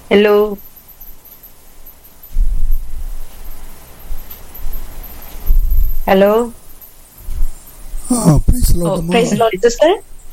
Hello hello ah praise Lord praise அம்மா Lord sister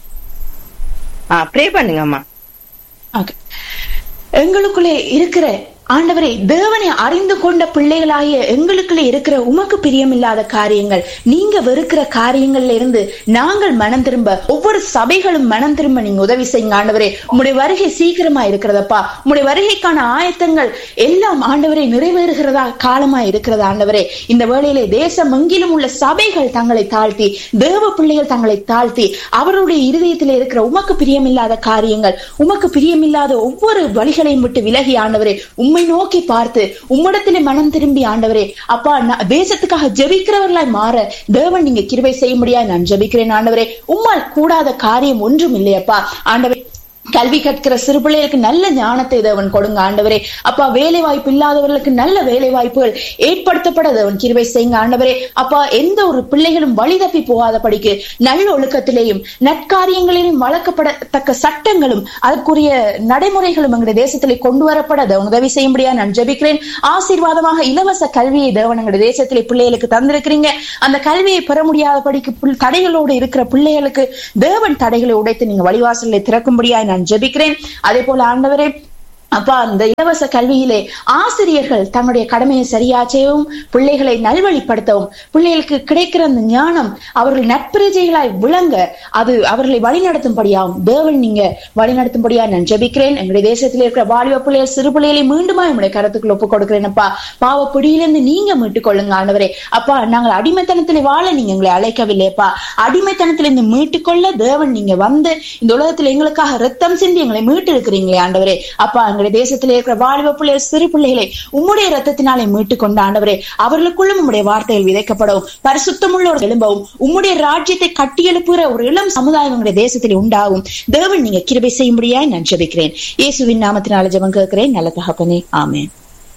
ah pray பண்ணுங்கம்மா Okay. எங்களுக்குள்ளே இருக்கிற ஆண்டவரே தேவனை அறிந்து கொண்ட பிள்ளைகளாகிய எங்களுக்குள்ளே இருக்கிற உமக்கு பிரியமில்லாத காரியங்கள் நீங்க வெறுக்கிற காரியங்கள்ல இருந்து நாங்கள் மனம் திரும்ப ஒவ்வொரு சபைகளும் மனம் திரும்ப நீங்க உதவி செய்யுங்க ஆண்டவரே உங்களுடைய வருகை சீக்கிரமா இருக்கிறதப்பா உங்களுடைய வருகைக்கான ஆயத்தங்கள் எல்லாம் ஆண்டவரே நிறைவேறுகிறதா காலமா இருக்கிறதா ஆண்டவரே இந்த வேளையிலே தேசம் எங்கிலும் உள்ள சபைகள் தங்களை தாழ்த்தி தேவ பிள்ளைகள் தங்களை தாழ்த்தி அவருடைய இருதயத்தில் இருக்கிற உமக்கு பிரியமில்லாத காரியங்கள் உமக்கு பிரியமில்லாத ஒவ்வொரு வழிகளையும் விட்டு விலகி ஆண்டவரே உம்மை நோக்கி பார்த்து உம்மிடத்திலே மனம் திரும்பி ஆண்டவரே அப்பா நான் தேசத்துக்காக ஜெபிக்கிறவர்களாய் மாற தேவன் நீங்க கிருபை செய்ய முடியாது நான் ஜெபிக்கிறேன் ஆண்டவரே உம்மால் கூடாத காரியம் ஒன்றும் இல்லையப்பா ஆண்டவரே கல்வி கற்கிற சிறு பிள்ளைகளுக்கு நல்ல ஞானத்தை தேவன் கொடுங்க ஆண்டவரே அப்பா வேலை வாய்ப்பு இல்லாதவர்களுக்கு நல்ல வேலை வாய்ப்புகள் ஏற்படுத்தப்பட தேவன் கிருபை செய்யுங்க ஆண்டவரே அப்பா எந்த ஒரு பிள்ளைகளும் வழி தப்பி போகாத படிக்கு நல்ல ஒழுக்கத்திலேயும் நற்காரியங்களிலும் வளர்க்கப்படத்தக்க சட்டங்களும் அதற்குரிய நடைமுறைகளும் எங்களுடைய தேசத்திலே கொண்டு வரப்பட தேவன் உதவி செய்யும்படியா நான் ஜெபிக்கிறேன் ஆசீர்வாதமாக இலவச கல்வியை தேவன் எங்களுடைய தேசத்திலே பிள்ளைகளுக்கு தந்திருக்கிறீங்க அந்த கல்வியை பெற முடியாத படிக்கு புல்- தடைகளோடு இருக்கிற பிள்ளைகளுக்கு தேவன் தடைகளை உடைத்து நீங்க வழிவாசலை திறக்கும்படியாய் நான் ஜெபிக்கிறேன் அதே போல ஆண்டவரே அப்பா அந்த இலவச கல்வியிலே ஆசிரியர்கள் தன்னுடைய கடமையை சரியா செய்யவும் பிள்ளைகளை நல்வழிப்படுத்தவும் பிள்ளைகளுக்கு கிடைக்கிற அந்த ஞானம் அவர்கள் நற்பிரஜைகளாய் விளங்க அது அவர்களை வழிநடத்தும்படியாகும் தேவன் நீங்க வழிநடத்தும்படியா நான் ஜெபிக்கிறேன் எங்களுடைய தேசத்தில் இருக்கிற வாலிப பிள்ளைகள் சிறு பிள்ளைகளை மீண்டுமா என்னுடைய கருத்துக்குள் ஒப்புக் கொடுக்கிறேன் அப்பா பாவ பிடியிலிருந்து நீங்க மீட்டுக் கொள்ளுங்க ஆண்டவரே அப்பா நாங்கள் அடிமைத்தனத்திலே வாழ நீங்க எங்களை அழைக்கவில்லைப்பா அடிமைத்தனத்திலிருந்து மீட்டுக்கொள்ள தேவன் நீங்க வந்து இந்த உலகத்துல எங்களுக்காக ரத்தம் சிந்தி எங்களை மீட்டு இருக்கிறீங்களே ஆண்டவரே அப்பா எங்களுடைய தேசத்திலே இருக்கிற வாலிப பிள்ளைகள் சிறு பிள்ளைகளை உம்முடைய ரத்தத்தினாலே மீட்டு கொண்ட ஆண்டவரே அவர்களுக்குள்ளும் உம்முடைய வார்த்தைகள் விதைக்கப்படவும் பரிசுத்தமுள்ள ஒரு எழும்பவும் உம்முடைய ராஜ்யத்தை கட்டியெழுப்புகிற ஒரு இளம் சமுதாயம் எங்களுடைய தேசத்தில் உண்டாகும் தேவன் நீங்க கிருபை செய்யும்படியாய் நான் ஜெபிக்கிறேன் இயேசுவின் நாமத்தினால ஜெபம் கேட்கிறேன் நல்ல தகப்பனே ஆமென்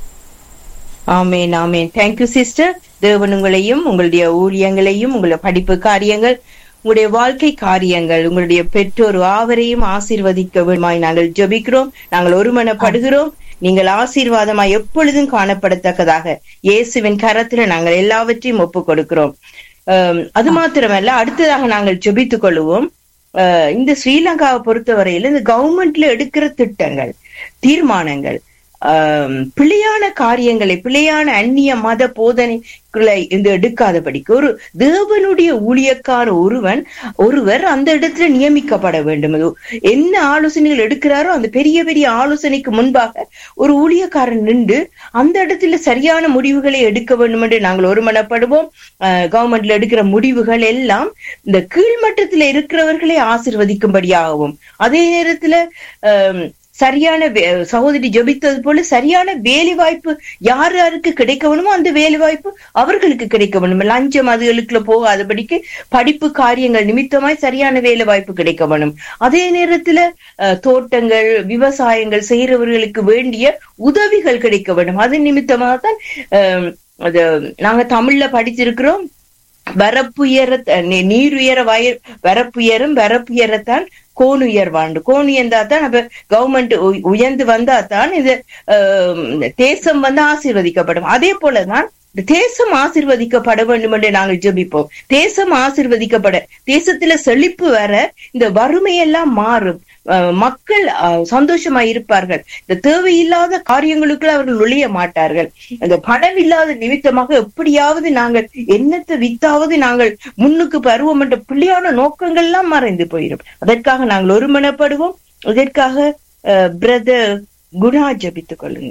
ஆமேன் ஆமேன் தேங்க்யூ சிஸ்டர் தேவன் உங்களையும் உங்களுடைய ஊழியங்களையும் உங்களுடைய படிப்பு காரியங்கள் உங்களுடைய வாழ்க்கை காரியங்கள் உங்களுடைய பெற்றோர் ஆவரையும் ஆசீர்வதிக்க வேண்டுமாய் நாங்கள் ஜெபிக்கிறோம் நாங்கள் ஒருமனப்படுகிறோம் நீங்கள் ஆசீர்வாதமாய் எப்பொழுதும் காணப்படத்தக்கதாக இயேசுவின் கரத்துல நாங்கள் எல்லாவற்றையும் ஒப்புக் கொடுக்கிறோம் ஆம், அது மாத்திரமல்ல அடுத்ததாக நாங்கள் ஜெபித்துக் கொள்வோம் அஹ், இந்த ஸ்ரீலங்காவை பொறுத்தவரையில இந்த கவர்மெண்ட்ல எடுக்கிற திட்டங்கள் தீர்மானங்கள் ஆம், பிழையான காரியங்களை பிழையான அந்நிய மத போதனைகளை இந்த எடுக்காதபடிக்கு ஒரு தேவனுடைய ஊழியக்கார ஒருவன் ஒருவர் அந்த இடத்துல நியமிக்கப்பட வேண்டும் அது என்ன ஆலோசனைகள் எடுக்கிறாரோ அந்த பெரிய பெரிய ஆலோசனைக்கு முன்பாக ஒரு ஊழியக்காரன் நின்று அந்த இடத்துல சரியான முடிவுகளை எடுக்க வேண்டும் என்று நாங்கள் ஒருமனப்படுவோம் கவர்மெண்ட்ல எடுக்கிற முடிவுகள் எல்லாம் இந்த கீழ்மட்டத்துல இருக்கிறவர்களை ஆசிர்வதிக்கும்படியாகவும் அதே நேரத்துல ஆம், சரியான வே- சகோதரி ஜெபித்தது போல சரியான வேலை வாய்ப்பு யார் யாருக்கு கிடைக்க வேணுமோ அந்த வேலை வாய்ப்பு அவர்களுக்கு கிடைக்க வேணும் லஞ்சம் அதுகளுக்குள்ள போகாதபடிக்கு படிப்பு காரியங்கள் நிமித்தமாய் சரியான வேலை வாய்ப்பு கிடைக்க வேணும் அதே நேரத்துல அஹ், தோட்டங்கள் விவசாயங்கள் செய்யறவர்களுக்கு வேண்டிய உதவிகள் கிடைக்க வேண்டும் அது நிமித்தமாக தான் அஹ், அது நாங்க தமிழ்ல படிச்சிருக்கிறோம் வரப்புயர நீ- நீர் உயர வய வரப்புயரும் வரப்புயரத்தான் கோன் உயர்வாண்டு கோன் உயர்ந்தா தான் அப்ப கவர்மெண்ட் உயர்ந்து வந்தா தான் இது ஆஹ், தேசம் வந்து ஆசீர்வதிக்கப்படும் அதே போலதான் இந்த தேசம் ஆசீர்வதிக்கப்பட வேண்டும் என்று நாங்கள் ஜெபிப்போம் தேசம் ஆசீர்வதிக்கப்பட தேசத்துல செழிப்பு வர இந்த வறுமையெல்லாம் மாறும் ஆஹ், மக்கள் ஆஹ், சந்தோஷமா இருப்பார்கள் இந்த தேவையில்லாத காரியங்களுக்குள்ள அவர்கள் நுழைய மாட்டார்கள் அந்த பணம் இல்லாத நிமித்தமாக எப்படியாவது நாங்கள் என்னத்தை வித்தாவது நாங்கள் முன்னுக்கு பருவம் என்ற பிள்ளையான நோக்கங்கள் எல்லாம் மறைந்து போயிடும் அதற்காக நாங்கள் ஒருமனப்படுவோம் இதற்காக பிரதர் குணா ஜபித்துக் கொள்ளுங்க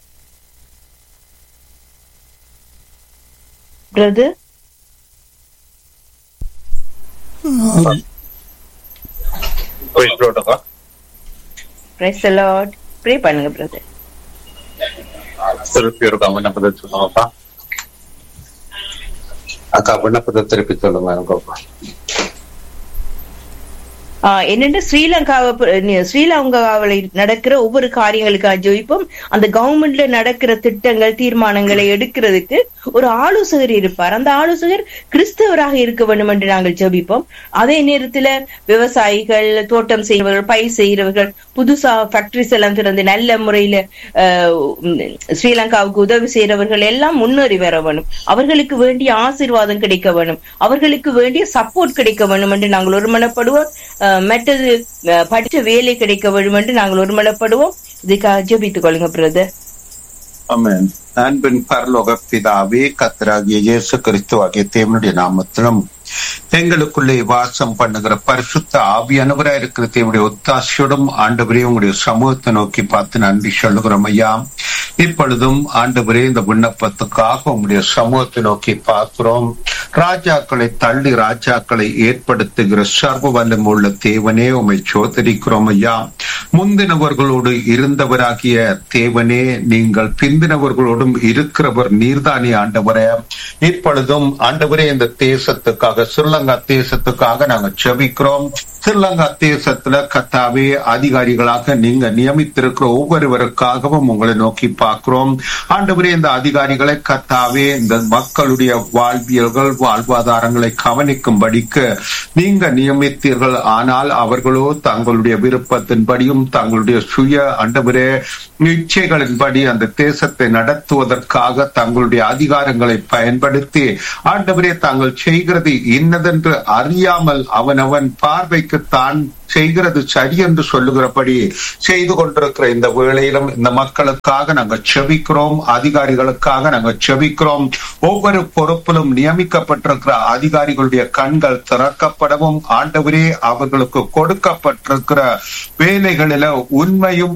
பிரதர் Praise the Lord, அக்கா. பிரைஸ் லார்ட் ப்ரே பண்ணுங்க பிரதர் திருப்பி ஒரு விண்ணப்பத்தை சொல்லுங்க அக்கா அக்கா விண்ணப்பத்தை திருப்பி சொல்லுங்க எனக்கு அக்கா ஆஹ் என்னென்று ஸ்ரீலங்காவை ப- நி- ஸ்ரீலங்காவில் நடக்கிற ஒவ்வொரு காரியங்களுக்காக ஜெயிப்போம் அந்த கவர்மெண்ட்ல நடக்கிற திட்டங்கள் தீர்மானங்களை எடுக்கிறதுக்கு ஒரு ஆலோசகர் இருப்பார் அந்த ஆலோசகர் கிறிஸ்தவராக இருக்க வேண்டும் என்று நாங்கள் ஜெபிப்போம் அதே நேரத்துல விவசாயிகள் தோட்டம் செய்கிறவர்கள் பயிர் செய்கிறவர்கள் புதுசா ஃபேக்டரிஸ் எல்லாம் திறந்து நல்ல முறையில ஆஹ், உம், ஸ்ரீலங்காவுக்கு உதவி செய்யறவர்கள் எல்லாம் முன்னேறி வர வேணும் அவர்களுக்கு வேண்டிய ஆசீர்வாதம் கிடைக்க வேணும் அவர்களுக்கு வேண்டிய சப்போர்ட் கிடைக்க வேண்டும் என்று நாங்கள் ஒருமனப்படுவோம் ஆஹ், மற்றது ஆஹ், படிச்ச வேலை கிடைக்க வேண்டும் என்று நாங்கள் ஒருமனப்படுவோம் இதுக்காக ஜெபித்துக் கொள்ளுங்க பிரதர் ஆமென் அன்பின் பரலோக பிதாவே கத்தராகிய இயேசு கிறிஸ்துவாகிய தேவனுடைய நாமத்திலும் எங்களுக்குள்ளே வாசம் பண்ணுகிற பரிசுத்த ஆவியானவரா இருக்கிற தேவனுடைய ஒத்தாசையோடும் ஆண்டவரே உங்களுடைய சமூகத்தை நோக்கி பார்த்து நன்றி சொல்லுகிறோம் ஐயா இப்பொழுதும் ஆண்டவரே இந்த விண்ணப்பத்துக்காக உங்களுடைய சமூகத்தை நோக்கி பார்க்கிறோம் ராஜாக்களை தள்ளி ராஜாக்களை ஏற்படுத்துகிற சர்வ வல்லம் உள்ள தேவனே உமை சோதரிக்கிறோம் ஐயா முந்தினவர்களோடு இருந்தவராகிய தேவனே நீங்கள் பிந்தினவர்களோடும் இருக்கிறவர் நீர்தானே ஆண்டவரே இப்பொழுதும் ஆண்டவரே இந்த தேசத்துக்காக ஸ்ரீலங்கா தேசத்துக்காக நாங்க செபிக்கிறோம் ஸ்ரீலங்கா தேசத்துல கத்தாவே அதிகாரிகளாக நீங்க நியமித்திருக்கிற ஒவ்வொருவருக்காகவும் உங்களை நோக்கி பார்க்கிறோம் ஆண்டவரே இந்த அதிகாரிகளை கத்தாவே இந்த மக்களுடைய வாழ்வியல்கள் வாழ்வாதாரங்களை கவனிக்கும்படிக்கு நீங்க நியமித்தீர்கள் ஆனால் அவர்களோ தங்களுடைய விருப்பத்தின்படியும் தங்களுடைய சுய ஆண்டவரே இச்சைகளின்படி அந்த தேசத்தை நடத்துவதற்காக தங்களுடைய அதிகாரங்களை பயன்படுத்தி ஆண்டவரே தாங்கள் செய்கிறது இன்னதென்று அறியாமல் அவனவன் பார்வைக்கு தான் செய்கிறது சரி என்று சொல்லுகிறபடி செய்து கொண்டிருக்கிற இந்த வேளையிலும் இந்த மக்களுக்காக நாங்கள் செபிக்கிறோம் அதிகாரிகளுக்காக நாங்கள் செபிக்கிறோம் ஒவ்வொரு பொறுப்பிலும் நியமிக்கப்பட்டிருக்கிற அதிகாரிகளுடைய கண்கள் திறக்கப்படவும் ஆண்டவரே அவர்களுக்கு கொடுக்கப்பட்டிருக்கிற வேலைகளில உண்மையும்